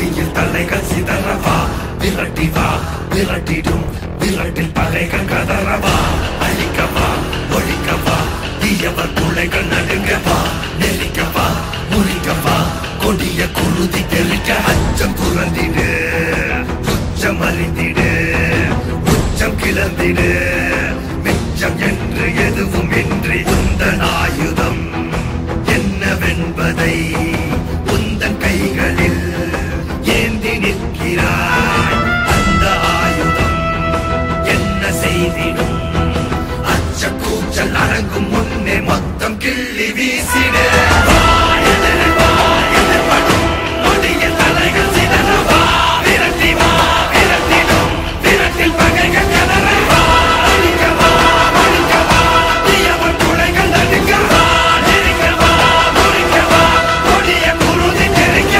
நொடியில் தலைகள் சிதறவா விரட்டி வா விரட்டிடும் விரட்டில் பகைகள் கதறவா அழிக்கவா ஒழிக்கவா தீயவர் பிள்ளைகள் நடுங்கவா நெருக்கவா முறிக்கவா கொடிய குருதி தெளிக்க அச்சம் புறந்திடு உச்சம் அறிந்திடு உச்சம் கிளந்திடு மிச்சம் என்று எதுவும் இன்றி உந்தன் ஆயுதம் என்னவென்பதை உந்தன் கைகளில் ஏந்தி நிற்கிறாய் அந்த ஆயுதம் என்ன செய்திடும் அச்ச கூச்சல் அடங்கும் முன்னே மொத்தம் கிள்ளி வீசிடு வா, எதிர் வா, எதிர்படும் நொடியில் தலைகள் சிதற வா, விரட்டி வா, விரட்டிடும் விரட்டில் பகைகள் கதற வா, அழிக்க வா, ஒழிக்க வா, தீயவன் துளைகள் நடுங்க வா, நெருங்க வா, முறிக்க வா, கொடிய குருதி தெறிக்க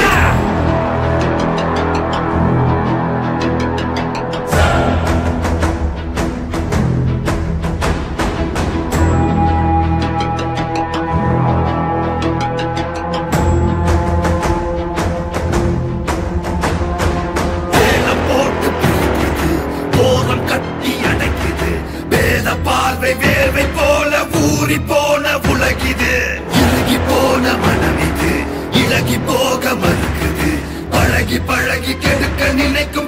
வேலம் போட்டு பிரிக்குது போலம் கட்டி அடைக்குது வேத பார்வை வேர்வை போல ஊறி போன உலகிது இறுகி போன மனம் இது இழகி போக மறுக்குது பழகி பழகி கெடுக்க நினைக்கும்